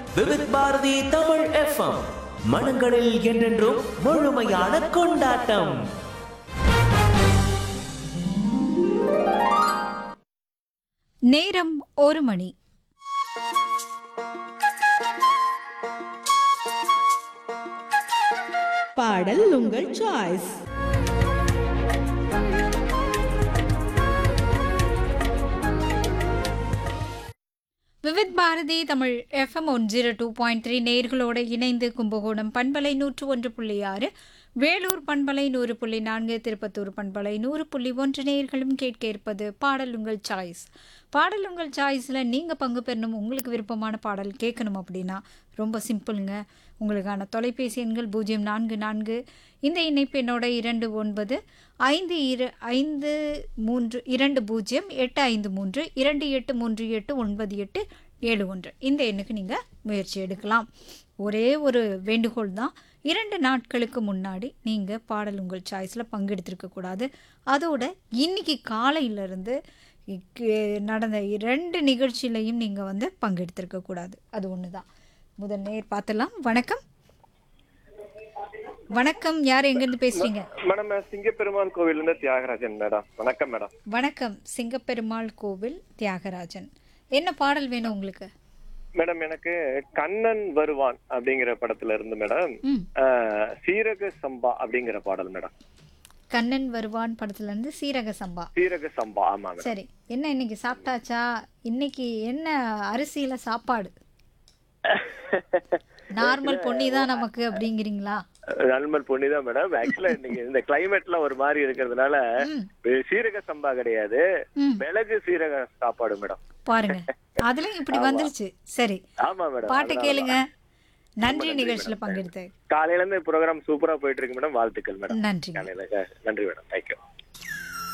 Vividh Bharati Tamil FM மனங்களில் என்றென்றும் முழுமையான கொண்டாட்டம் நேரம் ஒரு மணி பாடல் உங்கள் choice Vividh Bharati Tamil FM one zero two point three நேர்களோடு இணைந்து கும்பகோணம் பண்பலை நூற்று ஒன்று புள்ளி ஆறு வேலூர் பண்பலை நூறு புள்ளி நான்கு திருப்பத்தூர் பண்பலை நூறு புள்ளி ஒன்று நேர்களும் கேட்க இருப்பது பாடல் உங்கள் சாய்ஸ் பாடல் உங்கள் சாய்ஸில் நீங்கள் பங்கு பெறணும் உங்களுக்கு விருப்பமான பாடல் கேட்கணும் அப்படின்னா ரொம்ப சிம்பிளுங்க உங்களுக்கான தொலைபேசி எண்கள் பூஜ்ஜியம் நான்கு நான்கு இந்த இணைப்பு என்னோட இரண்டு ஒன்பது ஐந்து இரு ஐந்து மூன்று இரண்டு பூஜ்ஜியம் எட்டு ஐந்து மூன்று இரண்டு எட்டு மூன்று எட்டு ஒன்பது எட்டு ஏழு ஒன்று இந்த எண்ணுக்கு நீங்கள் முயற்சி எடுக்கலாம் ஒரே ஒரு வேண்டுகோள் தான் இரண்டு நாட்களுக்கு முன்னாடி நீங்கள் பாடல் உங்கள் சாய்ஸில் பங்கெடுத்திருக்கக்கூடாது அதோட இன்னைக்கு காலையிலேருந்து நடந்த இரண்டு நிகழ்ச்சியிலையும் நீங்கள் வந்து பங்கெடுத்திருக்கக்கூடாது அது ஒன்று தான் முதல் நேர் பார்த்துலாம் வணக்கம் வணக்கம் யார் எங்கேருந்து பேசுகிறீங்க மேடம் நான் சிங்கப்பெருமாள் கோவில்ல இருந்து தியாகராஜன் மேடம் வணக்கம் மேடம் வணக்கம் சிங்கப்பெருமாள் கோவில் தியாகராஜன் என்ன பாடல் வேணும் உங்களுக்கு மேடம் எனக்கு கண்ணன் வருவான் அப்படிங்கிற படத்துல இருந்து மேடம் ம் ஆஹ், சீரக சம்பா அப்படிங்கிற பாடல் மேடம் கண்ணன் வருவான் படத்துல இருந்து சீரக சம்பா சீரக சம்பா ஆமா மேடம் சரி என்ன இன்னைக்கு சாப்பிட்டாச்சா இன்னைக்கு என்ன அரிசியில சாப்பாடு நார்மல் பொன்னி தான் நமக்கு அப்படிங்கிறீங்களா நண்பர் பொண்ணிதான் மேடம் ஆக்சுவலா இன்னைக்கு இந்த கிளைமேட்ல ஒரு மாதிரி இருக்கிறதுனால ம். சீரக சம்பா கிடையாது ம் மிளகு சீரக சாப்பாடு மேடம் பாருங்க அதுலயும் இப்படி வந்துருச்சு சரி ஆமா மேடம் பாட்டு அதனால கேளுங்க தான். நன்றி நன்றி நிகழ்ச்சியில மேடம். பங்கெடுத்து காலையில இருந்து ப்ரோக்ராம் சூப்பரா போயிட்டு இருக்கு மேடம் வாழ்த்துக்கள் மேடம் நன்றி காலையில நன்றி மேடம் தேங்க்யூ